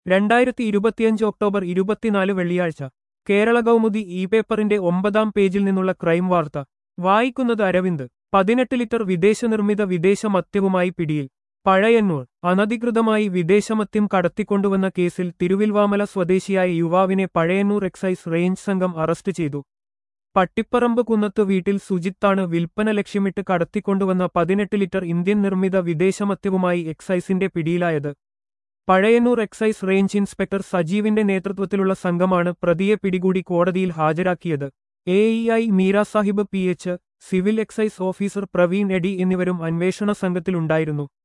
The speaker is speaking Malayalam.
രണ്ടായിരത്തി ഇരുപത്തിയഞ്ച് ഒക്ടോബർ ഇരുപത്തിനാല് വെള്ളിയാഴ്ച കേരള കൗമുദി ഇ പേപ്പറിന്റെ ഒമ്പതാം പേജിൽ നിന്നുള്ള ക്രൈം വാർത്ത വായിക്കുന്നത് അരവിന്ദ് പതിനെട്ട് ലിറ്റർ വിദേശനിർമ്മിത വിദേശ മദ്യവുമായി പിടിയിൽ പഴയന്നൂർ അനധികൃതമായി വിദേശമദ്യം കടത്തിക്കൊണ്ടുവന്ന കേസിൽ തിരുവിൽവാമല സ്വദേശിയായ യുവാവിനെ പഴയന്നൂർ എക്സൈസ് റേഞ്ച് സംഘം അറസ്റ്റ് ചെയ്തു പട്ടിപ്പറമ്പ് കുന്നത്ത് വീട്ടിൽ സുജിത്താണ് വിൽപ്പന ലക്ഷ്യമിട്ട് കടത്തിക്കൊണ്ടുവന്ന പതിനെട്ട് ലിറ്റർ ഇന്ത്യൻ നിർമ്മിത വിദേശമദ്യവുമായി എക്സൈസിന്റെ പിടിയിലായത് പഴയന്നൂർ എക്സൈസ് റേഞ്ച് ഇൻസ്പെക്ടർ സജീവിന്റെ നേതൃത്വത്തിലുള്ള സംഘമാണ് പ്രതിയെ പിടികൂടി കോടതിയിൽ ഹാജരാക്കിയത് A E I Meera Sahib P H civil excise officer Praveen E D എന്നിവരും അന്വേഷണ സംഘത്തിലുണ്ടായിരുന്നു